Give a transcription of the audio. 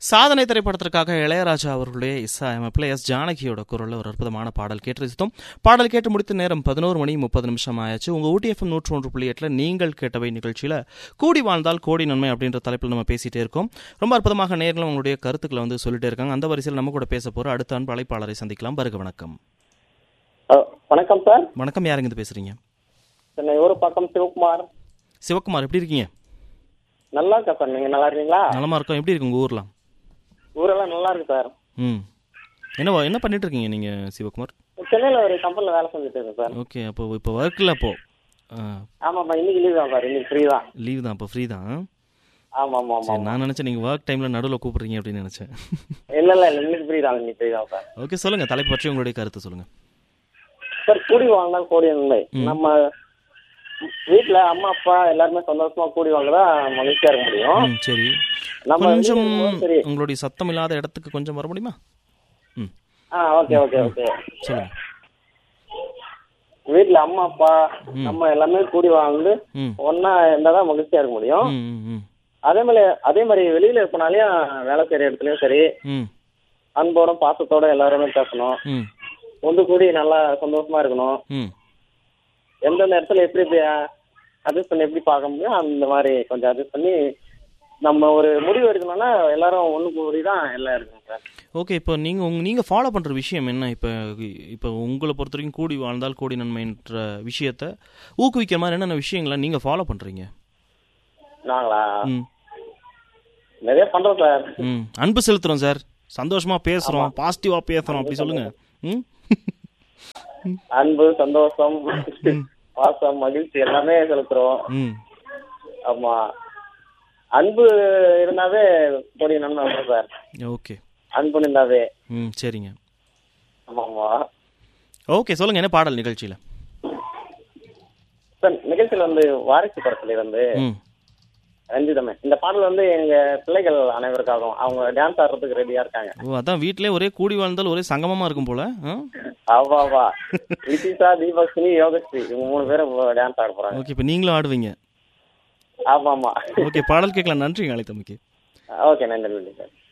சாதனை திரைப்படத்திற்காக இளையராஜா அவர்களுடைய இசையமைப்பில் எஸ் ஜானகியோட குரலில் ஒரு அற்புதமான பாடல் கேட்டு ரசித்தோம் பாடல் கேட்டு முடித்த நேரம் பதினோரு மணி முப்பது நிமிஷம் ஆயாச்சு உங்கள் ஊட்டி எஃப்எம் நூற்று ஒன்று புள்ளி எட்டில் நீங்கள் கேட்டவை நிகழ்ச்சியில் கூடி வாழ்ந்தால் கோடி நன்மை அப்படின்ற தலைப்பில் நம்ம பேசிட்டே இருக்கோம் ரொம்ப அற்புதமாக நேரில் உங்களுடைய கருத்துக்களை வந்து சொல்லிட்டே இருக்காங்க அந்த வரிசையில் நம்ம கூட பேச போகிற அடுத்த அன்பு அழைப்பாளரை சந்திக்கலாம் வருக வணக்கம் அஹ், வணக்கம் சார் வணக்கம் யாருங்க இது பேசுறீங்க சென்னை ஊர் பக்கம் சிவகுமார் சிவகுமார் எப்படி இருக்கீங்க நல்லா இருக்கா சார் நீங்க நல்லா இருக்கீங்களா நலமா இருக்கோம் எப்படி இருக்கு உங்கள் ஊர்லாம் ஊரெல்லாம் நல்லா இருக்கு சார் ம் என்ன என்ன பண்ணிட்டு இருக்கீங்க நீங்கள் சிவகுமார் சென்னையில ஒரு கம்பெனில வேலை செஞ்சுட்டு இருக்கேன் சார் ஓகே அப்போ இப்போ ஒர்க்கில் அப்போ ஆமாப்பா இன்னைக்கு லீவ் தான் சார் இன்னைக்கு ஃப்ரீ தான் லீவ் தான் அப்போ ஃப்ரீ தான் ஆமா ஆமா ஆமா சரி நான் நினச்சேன் நீங்கள் ஒர்க் டைமில் நடுவில் கூப்பிடுறீங்க அப்படின்னு நினச்சேன் இல்ல இல்ல இல்ல இன்னைக்கு ஃப்ரீ தான் இன்னைக்கு ஃப்ரீ தான் சார் ஓகே சொல்லுங்கள் தலைப்பு பற்றி உங்களுடைய கருத்து சொல்லுங்கள் சார் கூடி வாழ்ந்தால் கோடி நன்மை நம்ம வீட்ல அம்மா அப்பா எல்லாருமே சந்தோஷமா கூடி வாழ்ந்தா மகிழ்ச்சியா இருக்க முடியும் ம் சரி நம்ம கொஞ்சம் வீட்டுக்கு சரி உங்களுடைய சத்தம் இல்லாத இடத்துக்கு கொஞ்சம் வர முடியுமா ம் ஆ ஓகே ஓகே ஓகே சொல்லுங்கள் வீட்ல அம்மா அப்பா நம்ம எல்லாமே கூடி வாழ்ந்து ம் ஒன்னா இருந்தாதான் மகிழ்ச்சியா இருக்க முடியும் ம் ம் ம் அதே மாதிரி அதே மாதிரி வெளியில போனாலையும் வேலை செய்யற இடத்துலயும் சரி ம் அன்போட பாசத்தோட எல்லாருமே பேசணும் ம் ஒன்று கூடி நல்லா சந்தோஷமா இருக்கணும் ம் எந்தெந்த இடத்துல எப்படி எப்படி அட்ஜஸ்ட் பண்ணி எப்படி பார்க்க முடியும் அந்த மாதிரி கொஞ்சம் அட்ஜஸ்ட் பண்ணி நம்ம ஒரு முடிவு எடுக்கணும்னா எல்லாரும் ஒன்று கூடி தான் எல்லாம் இருக்கணும் சார் ஓகே இப்போ நீங்கள் உங்க நீங்கள் ஃபாலோ பண்ணுற விஷயம் என்ன இப்போ இப்போ உங்களை பொறுத்த வரைக்கும் கூடி வாழ்ந்தால் கோடி நன்மைன்ற விஷயத்த ஊக்குவிக்கிற மாதிரி என்னென்ன விஷயங்களை நீங்கள் ஃபாலோ பண்ணுறீங்க நாங்களா ம் நிறைய பண்றோம் சார் ம் அன்பு செலுத்துறோம் சார் சந்தோஷமா பேசுறோம் பாசிட்டிவா பேசுறோம் அப்படி சொல்லுங்க ம் அன்பு சந்தோஷம் பாசம் மகிழ்ச்சி எல்லாமே செலுத்துறோம் ம் ஆமா அன்பு இருந்தாவே கோடி நன்மை வரும் சார் ஓகே அன்பு இருந்தாவே ம் சரிங்க ஆமா ஆமா ஓகே சொல்லுங்க என்ன பாடல் நிகழ்ச்சியில் சார் நிகழ்ச்சியில் வந்து வாரிசு படத்துல வந்து ம் ரஞ்சிதமே இந்த பாடல் வந்து எங்க பிள்ளைகள் அனைவருக்காகவும் அவங்க டான்ஸ் ஆடுறதுக்கு ரெடியா இருக்காங்க ஓ அதான் வீட்டிலே ஒரே கூடி வாழ்ந்தால் ஒரே சங்கமமா இருக்கும் போல ஆ? ஆவா வா லிசிதா தீபக்ஷினி யோகஸ்ரீ இவங்க மூணு பேரும் டான்ஸ் ஆட போறாங்க ஓகே இப்போ நீங்களும் ஆடுவீங்க ஆமா ஆமா ஓகே பாடல் கேட்கலாம் நன்றி அழைத்தமைக்கு ஓகே நன்றி நன்றி சார்